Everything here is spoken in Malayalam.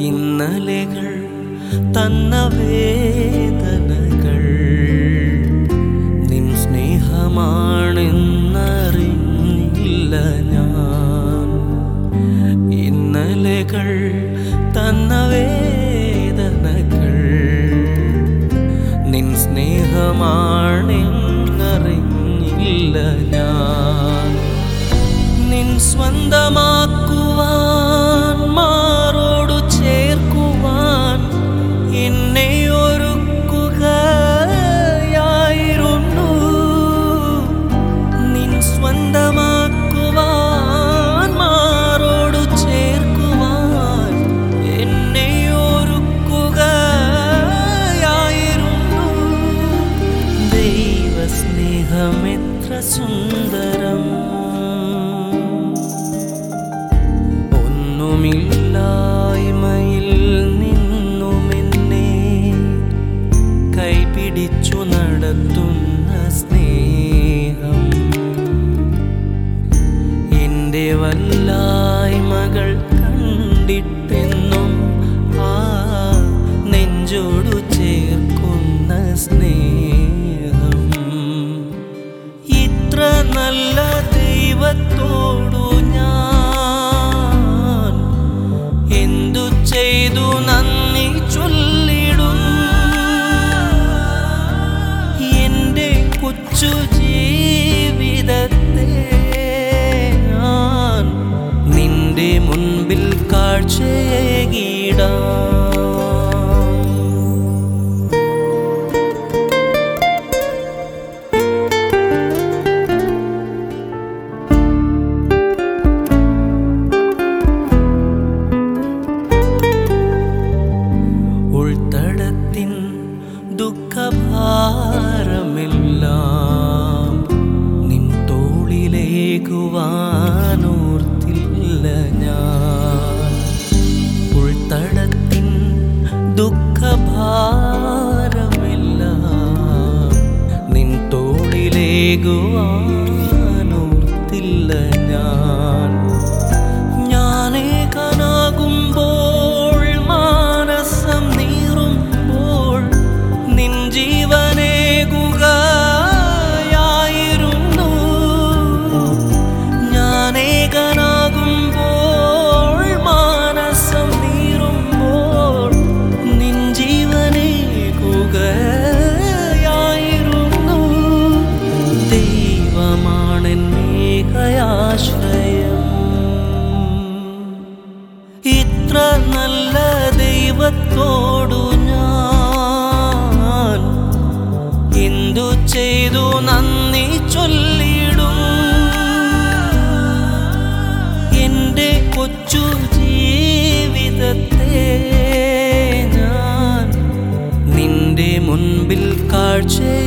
ഇന്നലെകൾ തന്ന വേദനകൾ നിൻ സ്നേഹമാണെന്നറിഞ്ഞില്ല ഞാൻ ഇന്നലെകൾ തന്ന വേദനകൾ നിൻ സ്നേഹമാണെന്നറിഞ്ഞില്ല ഞാൻ നിൻ സ്വന്തമാക്കുവാൻ മാറോടു ചേർക്കുവാൻ എന്നെ ഒരുക്കുകയായിരുന്നു നിൻ സ്വന്തമാക്കുവാൻ മാറോടു ചേർക്കുവാൻ എന്നെ ഒരുക്കുകയായിരുന്നു ദൈവസ്നേഹമെത്ര സുന്ദരം ഒന്നുമില്ലായ്മയിൽ നിന്നുമെന്നെ കൈപിടിച്ചു നടത്തുന്ന സ്നേഹം എൻ്റെ വല്ലായ്മകൾ കണ്ടിട്ടെന്നും ആ നെഞ്ചോടു ചേർക്കുന്ന സ്നേഹം ഇത്ര നല്ല ദൈവത്തോടു ഞാൻ എന്തു ചെയ്തു നന്ദി ചൊല്ലിടും എൻ്റെ കൊച്ചു ജീവിതത്തെ ഞാൻ നിന്റെ മുൻപിൽ കാഴ്ചയേകിടാം ഉൾത്തടത്തിൻ ദുഃഖഭാരമെല്ലാം നിൻ തോളിലേകുവാനോർത്തില്ല ഞാൻ ഉൾത്തടത്തിൻ ദുഃഖഭാരമെല്ലാം നിൻ തോളിലേകുവാനോർത്തില്ല ഞാൻ ഞാനേകനാകുമ്പോൾ മാനസം നീറുമ്പോൾ നിൻ ജീവനേകുകയായിരുന്നു ഞാനേകനാകുമ്പോൾ മാനസം നീറുമ്പോൾ നിൻ ജീവനേകുകയായിരുന്നു ദൈവമാണെന്നേകയാശ്രയം ഇത്ര നല്ല ദൈവത്തോടു ഞാൻ എന്തു ചെയ്തു നന്ദി ചൊല്ലിടും എൻ്റെ കൊച്ചു ജീവിതത്തെ ഞാൻ നിന്റെ മുൻപിൽ കാഴ്ച